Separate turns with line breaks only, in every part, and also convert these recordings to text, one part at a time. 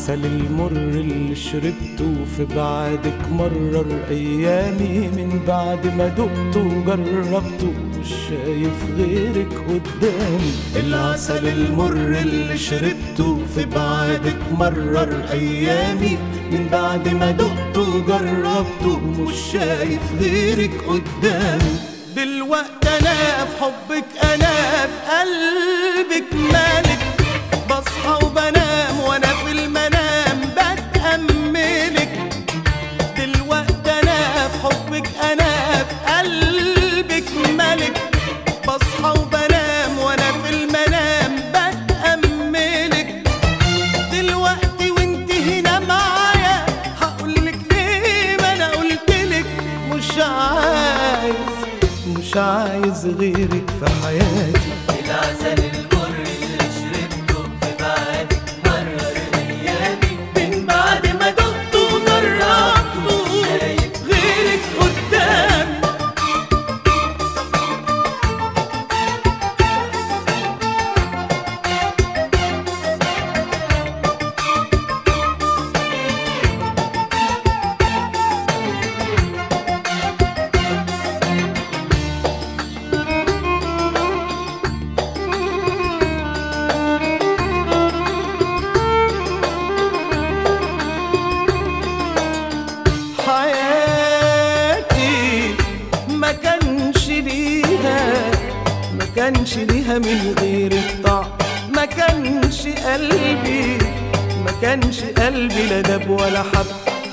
العسل المر اللي شربته في بعدك مرر ايامي من بعد ما دقته وجربته مش شايف غيرك قدامي العسل المر اللي شربته في بعدك مرر ايامي من بعد ما دقته وجربته مش شايف غيرك قدامي دلوقتي انا في حبك انا في قلبك مالك بصحى وبنام وانا في المنام بتأملك دلوقتي انا في حبك انا في قلبك ملك بصحى وبنام وانا في المنام بتأملك دلوقتي وانت هنا معايا هقولك ليه ما انا قلتلك مش عايز مش عايز غيرك في حياتي
العسل المر اللي شربته في بعدك مرر ايامي
من بعد ما دقت وجربته غيرك قدامي حياتي ما كانش ليها ما كانش ليها من غير الطعم ما كانش قلبي ما كانش قلبي لا داب ولا حب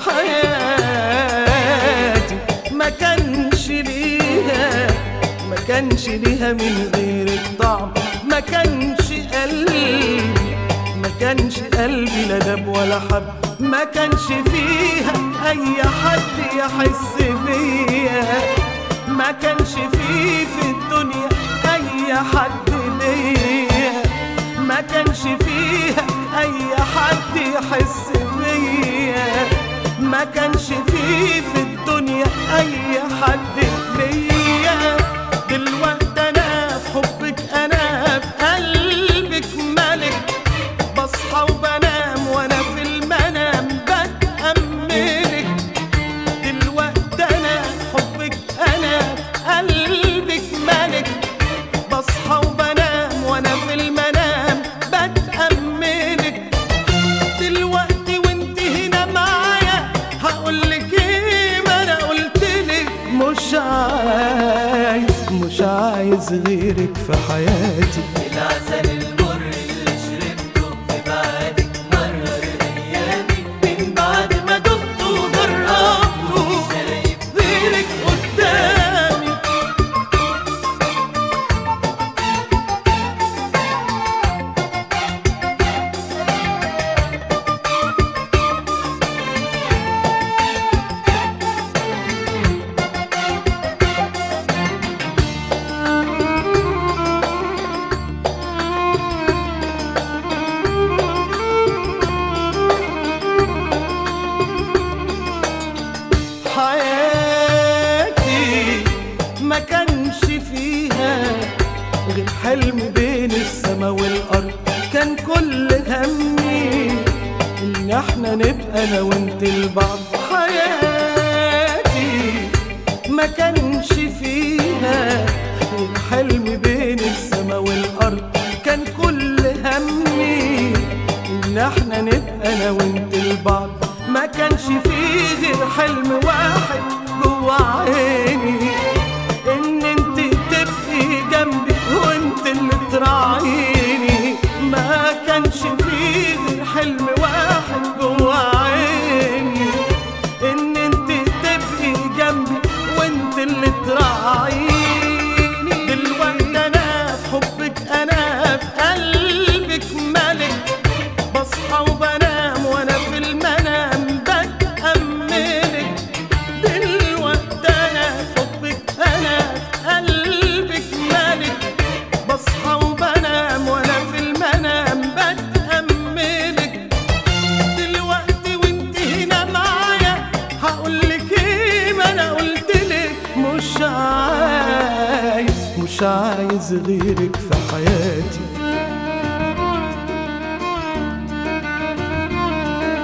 حياتي ما كانش ليها ما كانش ليها من غير الطعم ما كانش قلبي ما كانش قلبي لا داب ولا حب ما كانش فيها اي حد يحس بيا ما كانش فيه في الدنيا اي حد ليا ما كانش فيها اي حد يحس بيا ما كانش فيه في الدنيا اي حد ليا دلوقتي انا في حبك انا في قلبك ملك بصحى وبنام وانا في المنام بتأملك دلوقتي انا في حبك انا في قلبك ملك بصحى وبنام وانا في المنام بتأملك دلوقتي وانت هنا معايا هقولك ايه ما انا قلتلك مش عايز مش عايز غيرك في حياتي
العسل المر اللي شربته في بعدك مرر ايامي
من بعد ما دقت وجربته غيرك قدامي حياتي ما كانش فيها غير حلم بين السما والارض كان كل همي ان احنا نبقى انا وانت لبعض حياتي ما كانش فيها غير حلم بين السما والارض كان كل همي ان احنا نبقى انا وانت لبعض ما كانش فيه غير حلم واحد جوا عيني ان انت تبقي جنبي وانت اللي تراعيني ما كانش فيه غير حلم واحد جوا عيني ان انت تبقي جنبي وانت اللي تراعيني دلوقتي انا في حبك انا في قلبك ملك بصحى وبنام وانا في المنام بتأملك دلوقتي انا في حبك انا في قلبك ملك بصحى وبنام وانا في المنام بتأملك دلوقتي وانت هنا معايا هقولك ايه ما انا قلتلك مش عايز مش عايز غيرك في حياتي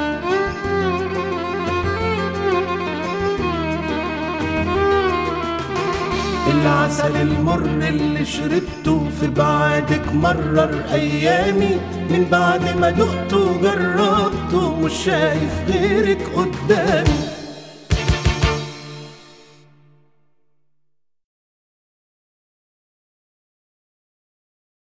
العسل المر اللي شربته في بعدك مرر ايامي من بعد ما دقته وجربته مش شايف غيرك قدامي